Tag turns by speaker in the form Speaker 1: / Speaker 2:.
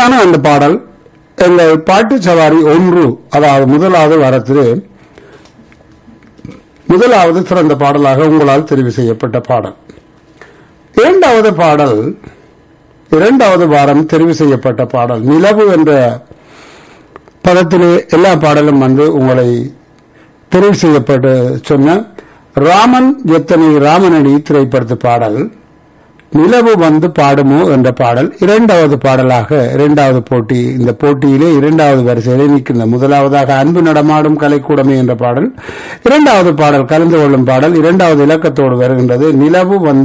Speaker 1: அருமையான அந்த பாடல் எங்கள் பாட்டு சவாரி ஒன்று அதாவது முதலாவது வாரத்திலே முதலாவது சிறந்த பாடலாக உங்களால் தெரிவு செய்யப்பட்ட பாடல் இரண்டாவது பாடல் இரண்டாவது வாரம் தெரிவு செய்யப்பட்ட பாடல் நிலவு என்ற பதத்திலே எல்லா பாடலும் வந்து உங்களை தெரிவு செய்யப்பட்டு சொன்ன ராமன் எத்தனை ராமனடி திரைப்படத்து பாடல் நிலவு வந்து பாடுமோ என்ற பாடல் இரண்டாவது பாடலாக இரண்டாவது போட்டி இந்த போட்டியிலே இரண்டாவது வரிசையிலே நிற்கின்ற முதலாவதாக அன்பு நடமாடும் கலைக்கூடமே என்ற பாடல் இரண்டாவது பாடல் கலந்து கொள்ளும் பாடல் இரண்டாவது இலக்கத்தோடு வருகின்றது நிலவு வந்து